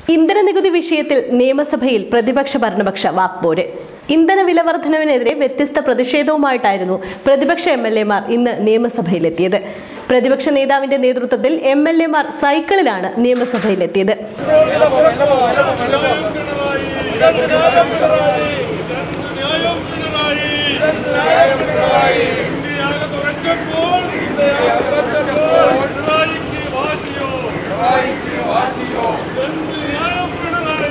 ഇന്ധന നികുതി വിഷയത്തിൽ നിയമസഭയിൽ പ്രതിപക്ഷ ഭരണപക്ഷ വാക്പോര് ഇന്ധന വില വർധനവിനെതിരെ വ്യത്യസ്ത പ്രതിഷേധവുമായിട്ടായിരുന്നു പ്രതിപക്ഷ എം എൽ എമാർ ഇന്ന് നിയമസഭയിലെത്തിയത് പ്രതിപക്ഷ നേതാവിന്റെ നേതൃത്വത്തിൽ എം എൽ എമാർ സൈക്കിളിലാണ് നിയമസഭയിലെത്തിയത് ന്യായം പിണറായി ഇന്ത്യയാകെ തുറച്ചപ്പോൾ പിണറായിക്ക് വാശിയോ എന്ത് ന്യായം പിണറായി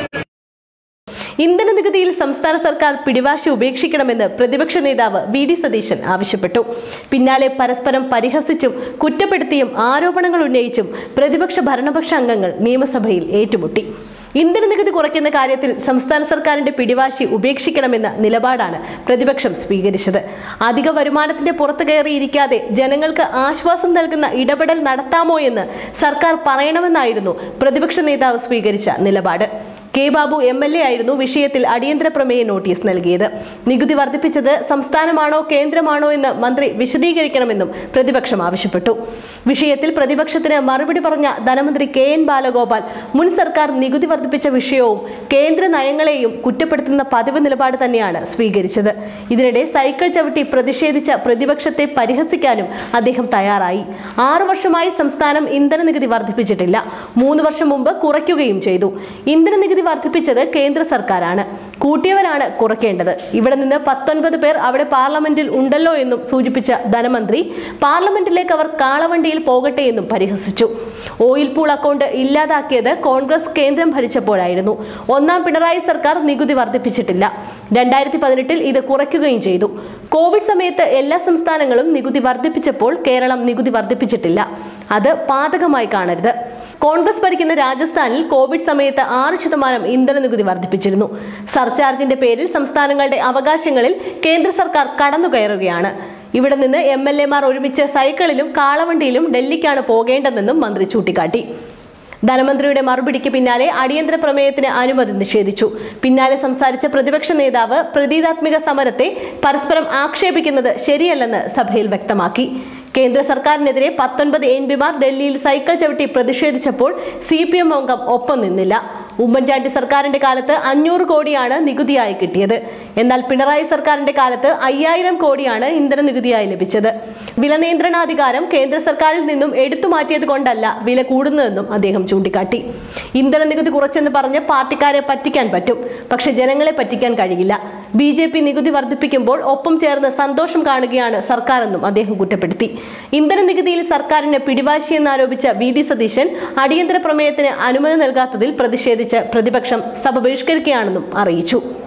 ഇന്ധന നികുതിയിൽ സംസ്ഥാന സർക്കാർ പിടിവാശി ഉപേക്ഷിക്കണമെന്ന് പ്രതിപക്ഷ നേതാവ് വി ഡി സതീശൻ ആവശ്യപ്പെട്ടു പിന്നാലെ പരസ്പരം പരിഹസിച്ചും കുറ്റപ്പെടുത്തിയും ആരോപണങ്ങൾ ഉന്നയിച്ചും പ്രതിപക്ഷ ഭരണപക്ഷ അംഗങ്ങൾ നിയമസഭയിൽ ഏറ്റുമുട്ടി ഇന്ധന നികുതി കുറയ്ക്കുന്ന കാര്യത്തിൽ സംസ്ഥാന സർക്കാരിന്റെ പിടിവാശി ഉപേക്ഷിക്കണമെന്ന നിലപാടാണ് പ്രതിപക്ഷം സ്വീകരിച്ചത് അധിക വരുമാനത്തിന്റെ പുറത്തു കയറിയിരിക്കാതെ ജനങ്ങൾക്ക് ആശ്വാസം നൽകുന്ന ഇടപെടൽ നടത്താമോ എന്ന് സർക്കാർ പറയണമെന്നായിരുന്നു പ്രതിപക്ഷ നേതാവ് സ്വീകരിച്ച നിലപാട് K Babu M L A ആയിരുന്നു വിഷയത്തിൽ അടിയന്തര പ്രമേയ നോട്ടീസ് നൽകിയത് നികുതി വർദ്ധിപ്പിച്ചത് സംസ്ഥാനമാണോ കേന്ദ്രമാണോ എന്ന് മന്ത്രി വിശദീകരിക്കണമെന്നും പ്രതിപക്ഷം ആവശ്യപ്പെട്ടു വിഷയത്തിൽ പ്രതിപക്ഷത്തിന് മറുപടി പറഞ്ഞ ധനമന്ത്രി കെ എൻ ബാലഗോപാൽ മുൻ സർക്കാർ നികുതി വർദ്ധിപ്പിച്ച വിഷയവും കേന്ദ്ര നയങ്ങളെയും കുറ്റപ്പെടുത്തുന്ന പതിവ് നിലപാട് തന്നെയാണ് സ്വീകരിച്ചത് ഇതിനിടെ സൈക്കിൾ ചവിട്ടി പ്രതിഷേധിച്ച പ്രതിപക്ഷത്തെ പരിഹസിക്കാനും അദ്ദേഹം തയ്യാറായി ആറു വർഷമായി സംസ്ഥാനം ഇന്ധന നികുതി വർദ്ധിപ്പിച്ചിട്ടില്ല മൂന്ന് വർഷം മുമ്പ് കുറയ്ക്കുകയും ചെയ്തു ഇന്ധന നികുതി വർദ്ധിപ്പിച്ചത് കേന്ദ്ര സർക്കാരാണ് കൂട്ടിയവരാണ് കുറയ്ക്കേണ്ടത് ഇവിടെ നിന്ന് പത്തൊൻപത് പേർ അവിടെ പാർലമെന്റിൽ ഉണ്ടല്ലോ എന്നും സൂചിപ്പിച്ച ധനമന്ത്രി പാർലമെന്റിലേക്ക് അവർ കാളവണ്ടിയിൽ പോകട്ടെ എന്നും പരിഹസിച്ചു ഓയിൽ പൂൾ അക്കൗണ്ട് ഇല്ലാതാക്കിയത് കോൺഗ്രസ് കേന്ദ്രം ഭരിച്ചപ്പോഴായിരുന്നു ഒന്നാം പിണറായി സർക്കാർ നികുതി വർദ്ധിപ്പിച്ചിട്ടില്ല രണ്ടായിരത്തി പതിനെട്ടിൽ ഇത് കുറയ്ക്കുകയും ചെയ്തു കോവിഡ് സമയത്ത് എല്ലാ സംസ്ഥാനങ്ങളും നികുതി വർദ്ധിപ്പിച്ചപ്പോൾ കേരളം നികുതി വർദ്ധിപ്പിച്ചിട്ടില്ല അത് പാതകമായി കാണരുത് കോൺഗ്രസ് ഭരിക്കുന്ന രാജസ്ഥാനിൽ കോവിഡ് സമയത്ത് ആറ് ശതമാനം ഇന്ധന നികുതി വർദ്ധിപ്പിച്ചിരുന്നു സർചാർജിന്റെ പേരിൽ സംസ്ഥാനങ്ങളുടെ അവകാശങ്ങളിൽ കേന്ദ്ര സർക്കാർ കടന്നുകയറുകയാണ് ഇവിടെ നിന്ന് എം എൽ എമാർ ഒരുമിച്ച് സൈക്കിളിലും കാളവണ്ടിയിലും ഡൽഹിക്കാണ് പോകേണ്ടതെന്നും മന്ത്രി ചൂണ്ടിക്കാട്ടി ധനമന്ത്രിയുടെ മറുപടിക്ക് പിന്നാലെ അടിയന്തര പ്രമേയത്തിന് അനുമതി നിഷേധിച്ചു പിന്നാലെ സംസാരിച്ച പ്രതിപക്ഷ നേതാവ് പ്രതീകാത്മിക സമരത്തെ പരസ്പരം ആക്ഷേപിക്കുന്നത് ശരിയല്ലെന്ന് സഭയിൽ വ്യക്തമാക്കി കേന്ദ്ര സർക്കാരിനെതിരെ പത്തൊൻപത് എം പിമാർ ഡൽഹിയിൽ സൈക്കിൾ ചവിട്ടി പ്രതിഷേധിച്ചപ്പോൾ സി പി എം അംഗം ഒപ്പം നിന്നില്ല ഉമ്മൻചാണ്ടി സർക്കാരിന്റെ കാലത്ത് അഞ്ഞൂറ് കോടിയാണ് നികുതിയായി കിട്ടിയത് എന്നാൽ പിണറായി സർക്കാരിന്റെ കാലത്ത് അയ്യായിരം കോടിയാണ് ഇന്ധന നികുതിയായി ലഭിച്ചത് വില നിയന്ത്രണാധികാരം കേന്ദ്ര സർക്കാരിൽ നിന്നും എടുത്തു മാറ്റിയത് കൊണ്ടല്ല വില കൂടുന്നതെന്നും അദ്ദേഹം ചൂണ്ടിക്കാട്ടി ഇന്ധന നികുതി കുറച്ചെന്ന് പറഞ്ഞ് പാർട്ടിക്കാരെ പറ്റിക്കാൻ പറ്റും പക്ഷെ ജനങ്ങളെ പറ്റിക്കാൻ കഴിയില്ല ബി ജെ പി നികുതി വർദ്ധിപ്പിക്കുമ്പോൾ ഒപ്പം ചേർന്ന് സന്തോഷം കാണുകയാണ് സർക്കാരെന്നും അദ്ദേഹം കുറ്റപ്പെടുത്തി ഇന്ധന നികുതിയിൽ സർക്കാരിന് പിടിവാശിയെന്നാരോപിച്ച വി ഡി സതീശൻ അടിയന്തര പ്രമേയത്തിന് അനുമതി നൽകാത്തതിൽ പ്രതിഷേധിച്ച് പ്രതിപക്ഷം സഭ ബഹിഷ്കരിക്കുകയാണെന്നും അറിയിച്ചു